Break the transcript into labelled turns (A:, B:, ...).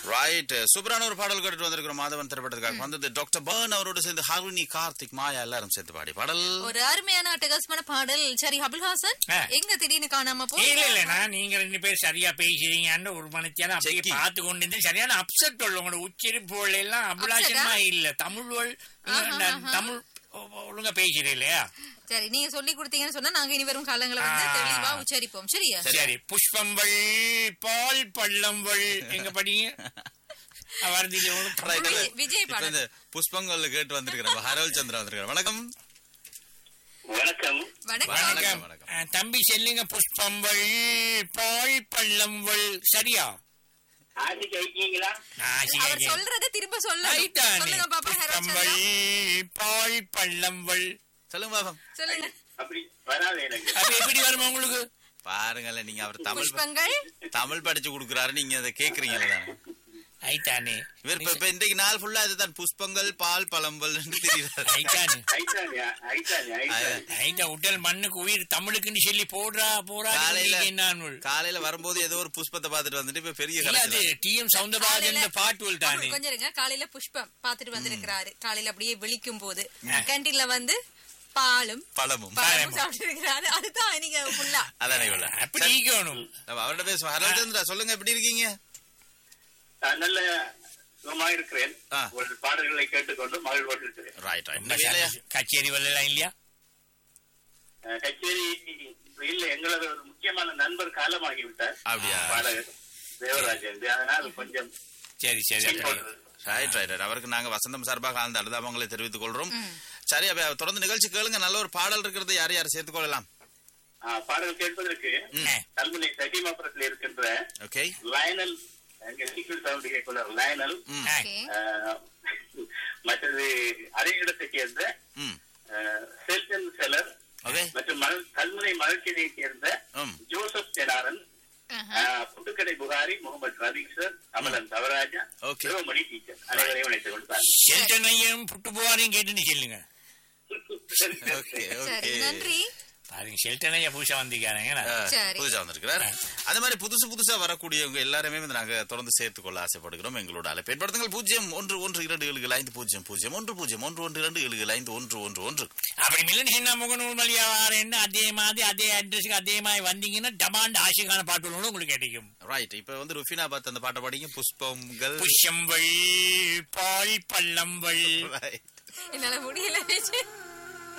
A: Right சூப்பரான ஒரு பாடல் கேட்டுட்டு வந்திருக்கிறோம் மாதவன் திரைப்படத்துக்காக வந்தது டாக்டர் பர்ன் அவரோட சேர்ந்து ஹருணி கார்த்திக் மாயா எல்லாரும் சேர்த்து பாடி பாடல்
B: ஒரு அருமையான அட்டகாசமான பாடல் சரி அபுல்ஹாசன்
C: ஆ.
B: எங்க திடீர்னு காணாம போ
C: இல்ல இல்லண்ணா நீங்க ரெண்டு பேர் சரியா பேசுறீங்கன்னு ஒரு மணித்தியாலும் அப்படியே
A: Checking.
C: பார்த்து கொண்டு இருந்தேன் சரியான அப்செட் உள்ள உங்களோட உச்சரிப்புகள் எல்லாம் அபிலாஷமா இல்ல தமிழ் வழ்- நான் தமிழ் ஒ- ஒழுங்கா பேசுறேன் இல்லையா
B: சரி நீங்க சொல்லி கொடுத்தீங்கன்னு சொன்னா நாங்க இனி வரும் காலங்களை வந்து
C: ஆ.
B: தெளிவா உச்சரிப்போம் சரியா
C: சரி புஷ்பம்பள் பால் பள்ளம்பள் எங்க படிங்க வருதில
A: Right.
B: விஜய்- விஜய்
A: இப்ப
B: பாடல்.
A: இந்த புஷ்பங்கள் கேட்டு வந்திருக்கிறோம் ஹரோல் சந்திரா வந்திருக்கிறோம் வணக்கம்
D: வணக்கம்
B: வணக்கம்
C: வணக்கம்
A: வணக்கம்.
C: அஹ், தம்பி செல்லுங்க புஷ்பம்பள் பால் பள்ளம்பள் சரியா
D: ஆசிக்கு ஐக்கியங்களா
C: ஆ, சரி,
B: அவர்
C: சரி.
B: சொல்றத திரும்ப சொல்ல
C: ரைட்டானே.
B: சொல்லுங்க பாப்பா ஹெரோல்
C: புஷ்பம்பள் பால் பள்ளம்பள்
A: சொல்லுங்க பாபம்
B: சொல்லுங்க
D: அப்படி வராது எனக்கு
C: அப்ப எப்படி வருமா உங்களுக்கு
A: பாருங்களேன் நீங்க அவர் தமிழ்
B: புஷ்பங்கள்
A: தமிழ் படிச்சு கொடுக்குறாரு நீங்க அதை கேக்குறீங்களே தானே
C: ஐட்டானே
A: இவர் இப்ப இப்ப இன்றைக்கு நாள் ஃபுல்லா இதுதான் புஷ்பங்கள் பால் பழம்பல் தெரியுறாரு
C: ஐட்டானே
D: ஐட்டானியா ஐட்டானியா ஐட்டானியா
C: ஐட்டா உடல் மண்ணுக்கு உயிர் தமிழுக்குன்னு சொல்லி போடுறா போறா
A: காலையில
C: என்ன
A: காலையில வரும்போது ஏதோ ஒரு புஷ்பத்தை பார்த்துட்டு வந்துட்டு இப்ப பெரிய
C: இல்ல அது
A: கலெக்ஷன்
C: டி எம் சவுந்தரராஜன் பாட்டுவல் தானே
B: அப்புறம் கொஞ்சம் இருங்க காலையில புஷ்பம் பாத்துட்டு வந்திருக்கிறாரு காலையில அப்படியே விழிக்கும் போது கேண்டீன்ல வந்து பாலும்
A: பழமும்
B: பழமும் சாப்பிட்டு இருக்கிறாரு அதுதான் நீங்க ஃபுல்லா
A: அதானே இவ்வளவு.
C: அப்படி ஈக்கணும்
A: நம்ம அவர்கிட்ட பேசுவோம் ஹரோல் சந்திரா சொல்லுங்க எப்படி இருக்கீங்க
D: நான் நல்ல சுகமா இருக்கிறேன்
A: ஆ.
D: உங்கள் பாடல்களை கேட்டுக்கொண்டு மகிழ்வோடு இருக்கிறேன்
A: ரைட் ரைட்
C: ரொம்ப
A: வேலையா
C: சந்தோஷம். கச்சேரி வரலாம் இல்லையா
D: அஹ், கச்சேரி இல்ல எங்களது ஒரு முக்கியமான நண்பர் காலமாகிவிட்டார்
A: அப்படியா?
D: பாடகர் தேவராஜன் அதனால் கொஞ்சம்
C: சரி சரி அப்படி.
D: பின்போடுறது.
A: ரைட் ரைட் ரைட் அவருக்கு நாங்க வசந்தம் சார்பாக ஆழ்ந்த அனுதாபங்களை தெரிவித்துக் கொள்றோம் சரி அப்ப தொடர்ந்து நிகழ்ச்சி கேளுங்க நல்ல ஒரு பாடல் இருக்கிறது யார் யார் சேர்த்துக் கொள்ளலாம்
D: ஆ, பாடல் கேட்பதற்கு
A: ம்.
D: கல்முனை சகிமாபுரத்தில் இருக்கின்ற
A: ஓகே
D: லயனல் அங்க சீக்கிரம் சவுண்ட் கேட்கல லயனல்
A: ம்
C: ஆ,
B: ஓகே
D: அஹ், மற்றது அதே இடத்தை சேர்ந்த
A: ம்
D: அஹ், செல்டன் செலர்
A: ஓகே
D: மற்றும் மணல் கல்முனை மலர்ச்சியை சேர்ந்த
A: ம்
D: ஜோசப் தெனாரன் அஹ், புட்டுக்கடை Bukhari Mohammed Rafiq sir Kamalan Thavarajah
A: Okay.
D: Sivamani teacher அனைவரையும் இணைத்துக் கொள்வார்
C: ஷெல்டன் ஐயம் புட்டு போவாரையும் கேட்டுன்னு சொல்லுங்க
A: ஓகே
B: சரி
A: ஓகே
B: நன்றி
C: பாருங்க ஷெல்டன் ஐயா புதுசா வந்திருக்காருங்க
B: சரி.
A: புதுசா வந்திருக்கிறார் அந்த மாதிரி புதுசு புதுசா வரக்கூடியவங்க எல்லாருமே வந்து நாங்க தொடர்ந்து சேர்த்துக் கொள்ள ஆசைப்படுகிறோம் எங்களோட அழைப்பு ஏற்படுத்துங்கள் பூஜ்ஜியம் ஒன்று ஒன்று இரண்டு ஏழு ஐந்து பூஜ்ஜியம் பூஜ்ஜியம் ஒன்று பூஜ்ஜியம் ஒன்று ஒன்று இரண்டு ஏழு ஐந்து ஒன்று ஒன்று ஒன்று
C: அப்படி மில்லன் சின்ன முகநூல் வழியா வாரேன்னு அதே மாதிரி அதே அட்ரஸுக்கு அதே மாதிரி வந்தீங்கன்னா டமாண்ட் ஆசிக்கான பாட்டு உங்களுக்கு கிடைக்கும்
A: ரைட் இப்ப வந்து ருஃபினா பார்த்து அந்த பாட்டை பாடிங்க புஷ்பங்கள்
C: புஷ்யம்பள் பால் பள்ளம்பள்
A: Right.
B: என்னால முடியல விஜய்.